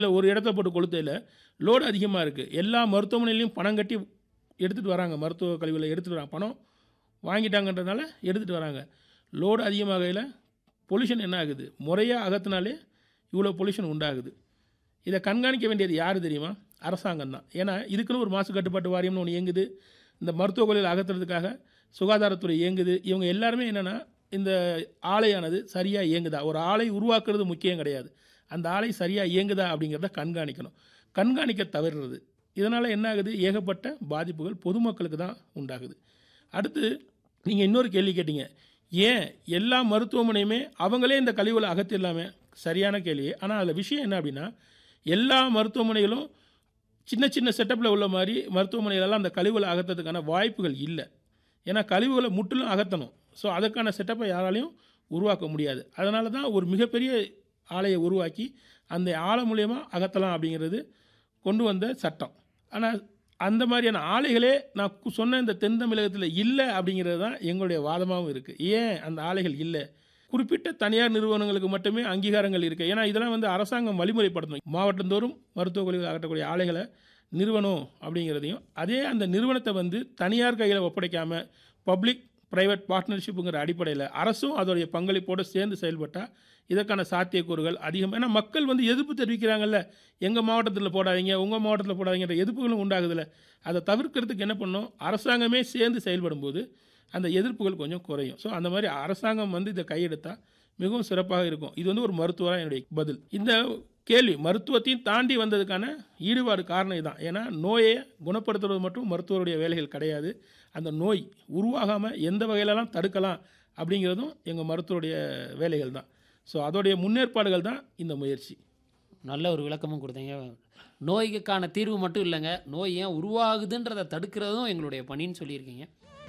இல்லை ஒரு இடத்த போட்டு கொளுத்தையில் லோடு அதிகமாக இருக்குது எல்லா மருத்துவமனையிலையும் பணம் கட்டி எடுத்துகிட்டு வராங்க மருத்துவ கழிவுகளை எடுத்துகிட்டு வராங்க பணம் வாங்கிட்டாங்கன்றதுனால எடுத்துகிட்டு வராங்க லோடு அதிகமாகையில் பொல்யூஷன் என்ன ஆகுது முறையாக அகத்தினாலே இவ்வளோ பொல்யூஷன் உண்டாகுது இதை கண்காணிக்க வேண்டியது யார் தெரியுமா அரசாங்கம் தான் ஏன்னா இதுக்குன்னு ஒரு மாசு கட்டுப்பாட்டு வாரியம்னு ஒன்று இயங்குது இந்த மருத்துவ கொள்கையில் அகற்றுறதுக்காக சுகாதாரத்துறை இயங்குது இவங்க எல்லாருமே என்னென்னா இந்த ஆலையானது சரியாக இயங்குதா ஒரு ஆலை உருவாக்குறது முக்கியம் கிடையாது அந்த ஆலை சரியாக இயங்குதா அப்படிங்கிறத கண்காணிக்கணும் கண்காணிக்க தவறுறது இதனால் என்ன ஆகுது ஏகப்பட்ட பாதிப்புகள் பொதுமக்களுக்கு தான் உண்டாகுது அடுத்து நீங்கள் இன்னொரு கேள்வி கேட்டீங்க ஏன் எல்லா மருத்துவமனையுமே அவங்களே இந்த கழிவுகளை அகற்றிடலாமே சரியான கேள்வி ஆனால் அதில் விஷயம் என்ன அப்படின்னா எல்லா மருத்துவமனைகளும் சின்ன சின்ன செட்டப்பில் உள்ள மாதிரி மருத்துவமனைகளெல்லாம் அந்த கழிவுகளை அகற்றதுக்கான வாய்ப்புகள் இல்லை ஏன்னா கழிவுகளை முற்றிலும் அகற்றணும் ஸோ அதுக்கான செட்டப்பை யாராலையும் உருவாக்க முடியாது அதனால தான் ஒரு மிகப்பெரிய ஆலையை உருவாக்கி அந்த ஆலை மூலயமா அகற்றலாம் அப்படிங்கிறது கொண்டு வந்த சட்டம் ஆனால் அந்த மாதிரியான ஆலைகளே நான் கு- சொன்ன இந்த தென் தமிழகத்தில் இல்லை அப்படிங்கிறது தான் எங்களுடைய வாதமாகவும் இருக்குது ஏன் அந்த ஆலைகள் இல்லை குறிப்பிட்ட தனியார் நிறுவனங்களுக்கு மட்டுமே அங்கீகாரங்கள் இருக்குது ஏன்னா இதெல்லாம் வந்து அரசாங்கம் வழிமுறைப்படுத்தணும் மாவட்டந்தோறும் மருத்துவ கழிவு அகற்றக்கூடிய ஆலைகளை நிறுவனம் அப்படிங்கிறதையும் அதே அந்த நிறுவனத்தை வந்து தனியார் கையில் ஒப்படைக்காமல் பப்ளிக் ப்ரைவேட் பார்ட்னர்ஷிப்புங்கிற அடிப்படையில் அரசும் அதோடைய பங்களிப்போடு சேர்ந்து செயல்பட்டால் இதற்கான சாத்தியக்கூறுகள் அதிகம் ஏன்னா மக்கள் வந்து எதிர்ப்பு தெரிவிக்கிறாங்கல்ல எங்கள் மாவட்டத்தில் போடாதீங்க உங்கள் மாவட்டத்தில் போடாதீங்கன்ற எதிர்ப்புகளும் உண்டாகுதுல்ல அதை தவிர்க்கிறதுக்கு என்ன பண்ணணும் அரசாங்கமே சேர்ந்து செயல்படும்போது அந்த எதிர்ப்புகள் கொஞ்சம் குறையும் ஸோ அந்த மாதிரி அரசாங்கம் வந்து இதை கையெடுத்தால் மிகவும் சிறப்பாக இருக்கும் இது வந்து ஒரு மருத்துவராக என்னுடைய பதில் இந்த கேள்வி மருத்துவத்தையும் தாண்டி வந்ததுக்கான ஈடுபாடு காரணம் இதுதான் ஏன்னா நோயை குணப்படுத்துறது மட்டும் மருத்துவருடைய வேலைகள் கிடையாது அந்த நோய் உருவாகாமல் எந்த வகையிலலாம் தடுக்கலாம் அப்படிங்கிறதும் எங்கள் மருத்துவருடைய வேலைகள் தான் ஸோ அதோடைய முன்னேற்பாடுகள் தான் இந்த முயற்சி நல்ல ஒரு விளக்கமும் கொடுத்தீங்க நோய்க்கான தீர்வு மட்டும் இல்லைங்க நோய் ஏன் உருவாகுதுன்றதை தடுக்கிறதும் எங்களுடைய பணின்னு சொல்லியிருக்கீங்க